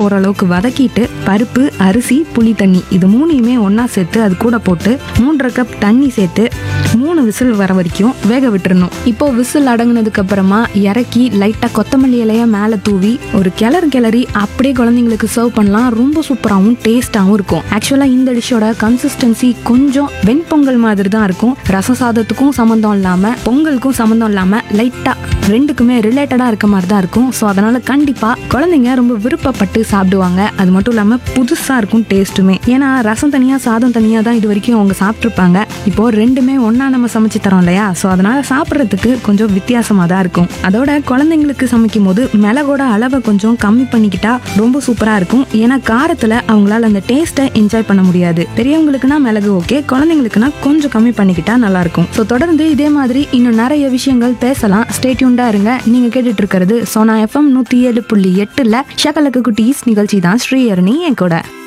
போகிற அளவுக்கு வதக்கிட்டு பருப்பு அரிசி புளி தண்ணி இது மூணையுமே ஒன்றா சேர்த்து அது கூட போட்டு மூன்றரை கப் தண்ணி சேர்த்து மூணு விசில் வர வரைக்கும் வேக விட்டுறணும் இப்போ விசில் அடங்குனதுக்கு அப்புறமா இறக்கி லைட்டாக கொத்தமல்லி இலைய மேலே தூவி ஒரு கிளறு கிளறி அப்படியே குழந்தைங்களுக்கு சர்வ் பண்ணலாம் ரொம்ப சூப்பராகவும் டேஸ்டாகவும் இருக்கும் ஆக்சுவலாக இந்த டிஷ்ஷோட கன்சிஸ்டன்சி கொஞ்சம் வெண்பொங்கல் மாதிரி தான் இருக்கும் ரசம் சாதத்துக்கும் சம்மந்தம் இல்லாமல் பொங்கலுக்கும் சம்மந்தம் இல்லாமல் லைட்டாக ரெண்டுக்குமே ரிலேட்டடாக இருக்க மாதிரி தான் இருக்கும் ஸோ அதனால் கண்டிப்பாக குழந்தைங்க ரொம்ப விருப்பப்பட்டு சாப்பிடுவாங்க அது மட்டும் இல்லாமல் புதுசாக இருக்கும் டேஸ்ட்டுமே ஏன்னா ரசம் தனியாக சாதம் தனியாக தான் இது வரைக்கும் அவங்க சாப்பிட்ருப்பாங்க இப்போ ரெண்டுமே ஒன்றா நம்ம சமைச்சு தரோம் இல்லையா ஸோ அதனால் சாப்பிட்றதுக்கு கொஞ்சம் வித்தியாசமாக தான் இருக்கும் அதோட குழந்தைங்களுக்கு சமைக்கும் போது மிளகோட அளவை கொஞ்சம் கம்மி பண்ணிக்கிட்டா ரொம்ப சூப்பராக இருக்கும் ஏன்னா காரத்தில் அவங்களால அந்த டேஸ்ட்டை என்ஜாய் பண்ண முடியாது பெரியவங்களுக்குனா மிளகு ஓகே குழந்தைங்களுக்குனா கொஞ்சம் கம்மி பண்ணிக்கிட்டா நல்லா இருக்கும் ஸோ தொடர்ந்து இதே மாதிரி இன்னும் நிறைய விஷயங்கள் பேசலாம் ஸ்டேட்யூண்டா இருங்க நீங்க கேட்டுட்டு இருக்கிறது சோனா எஃப்எம் நூத்தி ஏழு புள்ளி எட்டுல ஷகலக்கு குட்டீஸ் நிகழ்ச்சி தான் ஸ்ரீஹரணி என் கூட